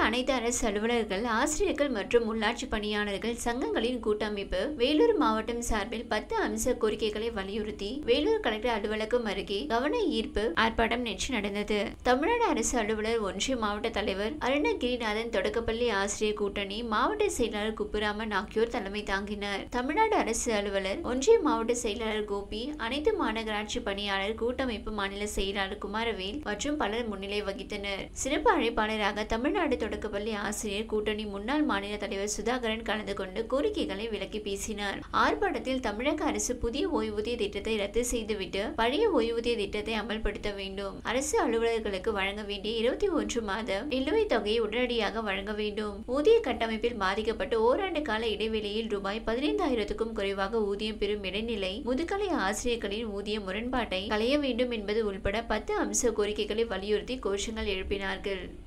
அனைத்து அரசு அலுவலர்கள் ஆசிரியர்கள் மற்றும் உள்ளாட்சி பணியாளர்கள் சங்கங்களின் கூட்டமைப்பு வேலூர் மாவட்டம் சார்பில் பத்து அம்ச கோரிக்கைகளை வலியுறுத்தி வேலூர் கலெக்டர் அலுவலகம் அருகே கவன ஈர்ப்பு ஆர்ப்பாட்டம் நேற்று நடந்தது தமிழ்நாடு அரசு அலுவலர் ஒன்றிய மாவட்ட தலைவர் அருணகிரிநாதன் தொடக்கப்பள்ளி ஆசிரியர் கூட்டணி மாவட்ட செயலாளர் குப்புராமன் ஆகியோர் தலைமை தாங்கினர் தமிழ்நாடு அரசு அலுவலர் ஒன்றிய மாவட்ட செயலாளர் கோபி அனைத்து மாநகராட்சி பணியாளர் கூட்டமைப்பு மாநில செயலாளர் குமாரவேல் மற்றும் பலர் முன்னிலை வகித்தனர் சிறப்பு அழைப்பாளராக தமிழ்நாடு தொடக்கப்பள்ளி ஆசிரியர் கூட்டணி முன்னாள் மாநில தலைவர் சுதாகரன் கலந்து கொண்டு கோரிக்கைகளை விளக்கி பேசினார் ஆர்ப்பாட்டத்தில் தமிழக அரசு புதிய ஓய்வூதிய திட்டத்தை ரத்து செய்துவிட்டு பழைய ஓய்வூதிய திட்டத்தை அமல்படுத்த வேண்டும் அரசு அலுவலர்களுக்கு வழங்க வேண்டிய இருபத்தி ஒன்று மாத நிலுவைத் தொகையை உடனடியாக வழங்க வேண்டும் ஊதிய கட்டமைப்பில் பாதிக்கப்பட்டு ஓராண்டு கால இடைவெளியில் ரூபாய் பதினைந்தாயிரத்துக்கும் குறைவாக ஊதியம் பெறும் இடைநிலை முதுகலை ஆசிரியர்களின் ஊதிய முரண்பாட்டை களைய வேண்டும் என்பது உள்பட பத்து அம்ச கோரிக்கைகளை வலியுறுத்தி கோஷங்கள் எழுப்பினார்கள்